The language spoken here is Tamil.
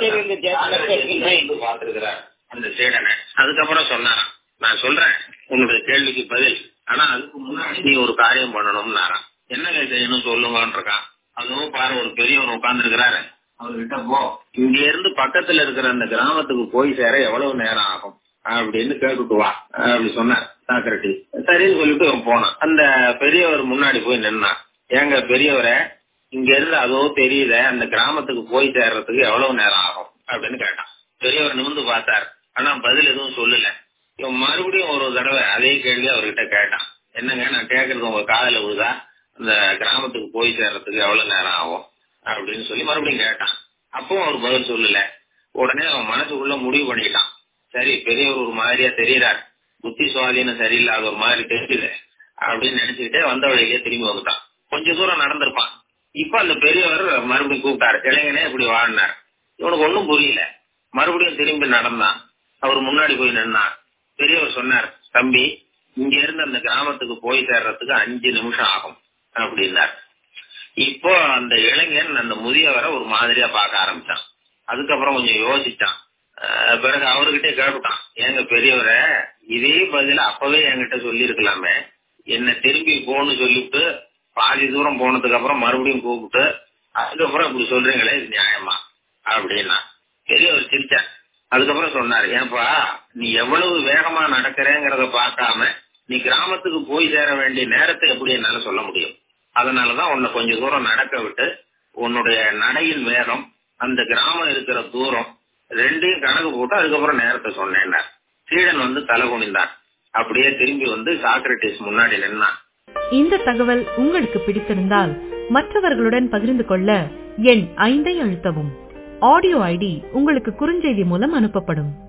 சரி இந்த இருந்து பார்த்திருக்கிறார் அந்த சீடனை அதுக்கப்புறம் சொன்னாராம் நான் சொல்றேன் உன்னுடைய கேள்விக்கு பதில் ஆனா அதுக்கு முன்னாடி நீ ஒரு காரியம் பண்ணணும்னாராம் என்ன செய்யணும் சொல்லுங்கன்னு இருக்கான் அதுவும் பாரு ஒரு பெரியவர் உட்கார்ந்து இருக்கிறாரு அவர்கிட்ட போ இங்க இருந்து பக்கத்துல இருக்கிற அந்த கிராமத்துக்கு போய் சேர எவ்வளவு நேரம் ஆகும் அப்படின்னு கேட்டுட்டு வா அப்படி சொன்னார் சாக்ரட்டிஸ் சரின்னு சொல்லிட்டு அவன் போனான் அந்த பெரியவர் முன்னாடி போய் நின்னான் ஏங்க பெரியவரை இங்க இருந்து அதோ தெரியுத அந்த கிராமத்துக்கு போய் சேர்றதுக்கு எவ்வளவு நேரம் ஆகும் அப்படின்னு கேட்டான் பெரியவர் நிமிந்து பார்த்தார் ஆனா பதில் எதுவும் சொல்லல இவன் மறுபடியும் ஒரு தடவை அதே கேள்வி அவர்கிட்ட கேட்டான் என்னங்க நான் கேட்கறது உங்க காதல விழுதா அந்த கிராமத்துக்கு போய் சேர்றதுக்கு எவ்வளவு நேரம் ஆகும் அப்படின்னு சொல்லி மறுபடியும் கேட்டான் அப்பவும் அவர் பதில் சொல்லல உடனே அவன் மனசுக்குள்ள முடிவு பண்ணிட்டான் சரி பெரியவர் ஒரு மாதிரியா தெரியறார் புத்தி சுவாதீனம் சரியில்லாத ஒரு மாதிரி தெரியுது அப்படின்னு நினைச்சுக்கிட்டே வந்த வழியிலே திரும்பி வந்துட்டான் கொஞ்ச தூரம் நடந்திருப்பான் இப்ப அந்த பெரியவர் மறுபடியும் கூப்பிட்டாரு இளைஞனே இப்படி வாழ்னார் இவனுக்கு ஒன்னும் புரியல மறுபடியும் திரும்பி நடந்தான் அவர் முன்னாடி போய் நின்னான் பெரியவர் சொன்னார் தம்பி இங்க இருந்து அந்த கிராமத்துக்கு போய் சேர்றதுக்கு அஞ்சு நிமிஷம் ஆகும் அப்படின்னார் இப்போ அந்த இளைஞன் அந்த முதியவரை ஒரு மாதிரியா பார்க்க ஆரம்பிச்சான் அதுக்கப்புறம் கொஞ்சம் யோசிச்சான் அஹ் பிறகு அவர்கிட்ட கேட்டுட்டான் ஏங்க பெரியவரை இதே பதில அப்பவே என்கிட்ட சொல்லி இருக்கலாமே என்ன திரும்பி போன்னு சொல்லிட்டு பாதி தூரம் போனதுக்கு அப்புறம் மறுபடியும் கூப்பிட்டு அதுக்கப்புறம் இப்படி சொல்றீங்களே இது நியாயமா அப்படின்னா பெரியவர் சிரிச்சார் அதுக்கப்புறம் சொன்னார் ஏன்பா நீ எவ்வளவு வேகமா நடக்கிறேங்கிறத பார்க்காம நீ கிராமத்துக்கு போய் சேர வேண்டிய நேரத்தை எப்படி என்னால சொல்ல முடியும் அதனாலதான் உன்னை கொஞ்சம் தூரம் நடக்க விட்டு உன்னுடைய நடையின் வேகம் அந்த கிராமம் இருக்கிற தூரம் ரெண்டையும் கணக்கு போட்டு அதுக்கப்புறம் நேரத்தை சொன்னேன் சீடன் வந்து தலை குனிந்தான் அப்படியே திரும்பி வந்து சாக்ரட்டிஸ் முன்னாடி நின்னான் இந்த தகவல் உங்களுக்கு பிடித்திருந்தால் மற்றவர்களுடன் பகிர்ந்து கொள்ள எண் ஐந்தை அழுத்தவும் ஆடியோ ஐடி உங்களுக்கு குறுஞ்செய்தி மூலம் அனுப்பப்படும்